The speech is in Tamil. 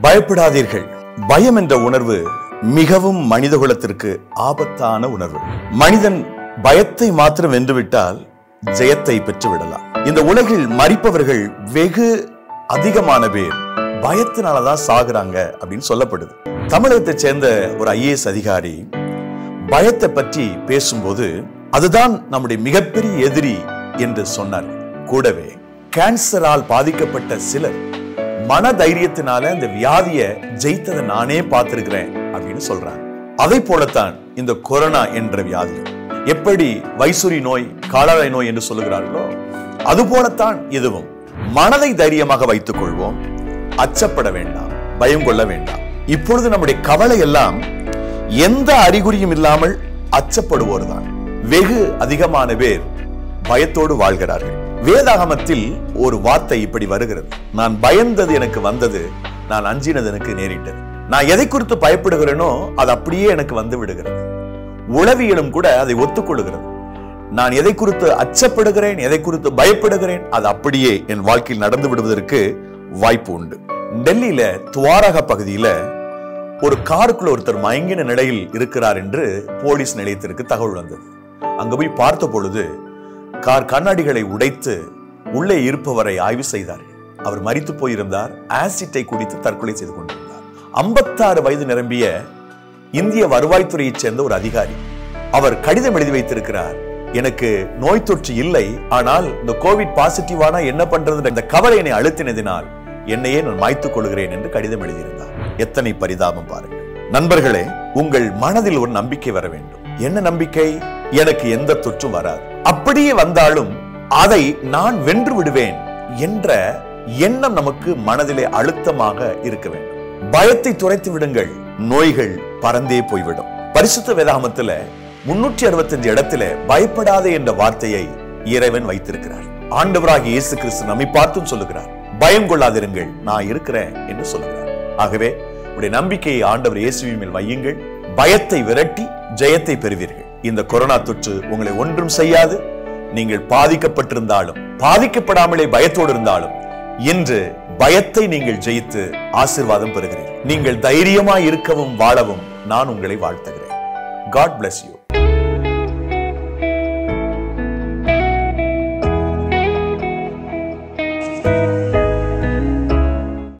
பயப்படாதீர்கள் பயம் என்ற உணர்வு மிகவும் மனிதகுலத்திற்கு ஆபத்தான உணர்வு மனிதன் பயத்தை மாத்திரம் வென்றுவிட்டால் ஜெயத்தை பெற்று விடலாம் இந்த உலகில் மறிப்பவர்கள் வெகு அதிகமான பேர் பயத்தினாலதான் சாகுறாங்க அப்படின்னு சொல்லப்படுது தமிழகத்தை சேர்ந்த ஒரு ஐஏஎஸ் அதிகாரி பயத்தை பற்றி பேசும்போது அதுதான் நம்முடைய மிகப்பெரிய எதிரி என்று சொன்னார் கூடவே கேன்சரால் பாதிக்கப்பட்ட சிலர் மன தைரியத்தினால இந்த வியாதியை ஜெயித்ததை நானே பார்த்திருக்கிறேன் அப்படின்னு சொல்றாங்க அதை போலத்தான் இந்த கொரோனா என்ற வியாதி எப்படி வைசூரி நோய் காலராய் நோய் என்று சொல்லுகிறார்களோ அது போலத்தான் இதுவும் மனதை தைரியமாக வைத்துக் கொள்வோம் அச்சப்பட வேண்டாம் பயம் கொள்ள வேண்டாம் இப்பொழுது நம்முடைய கவலை எல்லாம் எந்த அறிகுறியும் இல்லாமல் அச்சப்படுவோர் தான் வெகு அதிகமான பேர் பயத்தோடு வாழ்கிறார்கள் வேதாகமத்தில் ஒரு வார்த்தை இப்படி வருகிறது நான் பயந்தது எனக்கு வந்தது நான் அஞ்சினது எனக்கு நேரிட்டது நான் எதை குறித்து பயப்படுகிறேனோ அது அப்படியே எனக்கு வந்து விடுகிறது உளவியலும் கூட அதை ஒத்துக்கொள்கிறது நான் எதை குறித்து அச்சப்படுகிறேன் எதை குறித்து பயப்படுகிறேன் அது அப்படியே என் வாழ்க்கையில் நடந்து விடுவதற்கு வாய்ப்பு உண்டு டெல்லியில துவாரக பகுதியில ஒரு காருக்குள்ள ஒருத்தர் மயங்கின நிலையில் இருக்கிறார் என்று போலீஸ் நிலையத்திற்கு தகவல் வந்தது அங்க போய் பார்த்த பொழுது கார் கண்ணாடிகளை உடைத்து உள்ளே இருப்பவரை ஆய்வு செய்தார்கள் அவர் மரித்து போயிருந்தார் ஆசிட்டை குடித்து தற்கொலை செய்து கொண்டிருந்தார் ஐம்பத்தாறு வயது நிரம்பிய இந்திய வருவாய்த்துறையைச் சேர்ந்த ஒரு அதிகாரி அவர் கடிதம் எழுதி வைத்திருக்கிறார் எனக்கு நோய் தொற்று இல்லை ஆனால் இந்த கோவிட் பாசிட்டிவானா என்ன பண்றது இந்த கவலை என்னை அழுத்தினதினால் என்னையே நான் மாய்த்துக் கொள்கிறேன் என்று கடிதம் எழுதியிருந்தார் எத்தனை பரிதாபம் பாருங்கள் நண்பர்களே உங்கள் மனதில் ஒரு நம்பிக்கை வர வேண்டும் என்ன நம்பிக்கை எனக்கு எந்த தொற்றும் வராது அப்படியே வந்தாலும் அதை நான் வென்று விடுவேன் என்ற எண்ணம் நமக்கு மனதிலே அழுத்தமாக இருக்க வேண்டும் பயத்தை துரைத்து விடுங்கள் நோய்கள் பறந்தே போய்விடும் பரிசுத்த வேதாகமத்துல முன்னூற்றி அறுபத்தஞ்சு இடத்துல பயப்படாதே என்ற வார்த்தையை இறைவன் வைத்திருக்கிறார் ஆண்டவராகிய இயேசு கிறிஸ்து நம்மை பார்த்தும் சொல்லுகிறார் பயம் கொள்ளாதிருங்கள் நான் இருக்கிறேன் என்று சொல்லுகிறார் ஆகவே உடைய நம்பிக்கையை ஆண்டவர் இயேசுவின் மேல் வையுங்கள் பயத்தை விரட்டி ஜெயத்தை பெறுவீர்கள் இந்த கொரோனா தொற்று உங்களை ஒன்றும் செய்யாது நீங்கள் பாதிக்கப்பட்டிருந்தாலும் பாதிக்கப்படாமலே பயத்தோடு இருந்தாலும் இன்று பயத்தை நீங்கள் ஜெயித்து ஆசிர்வாதம் பெறுகிறீர்கள் நீங்கள் தைரியமாய் இருக்கவும் வாழவும் நான் உங்களை வாழ்த்துகிறேன் காட் bless யூ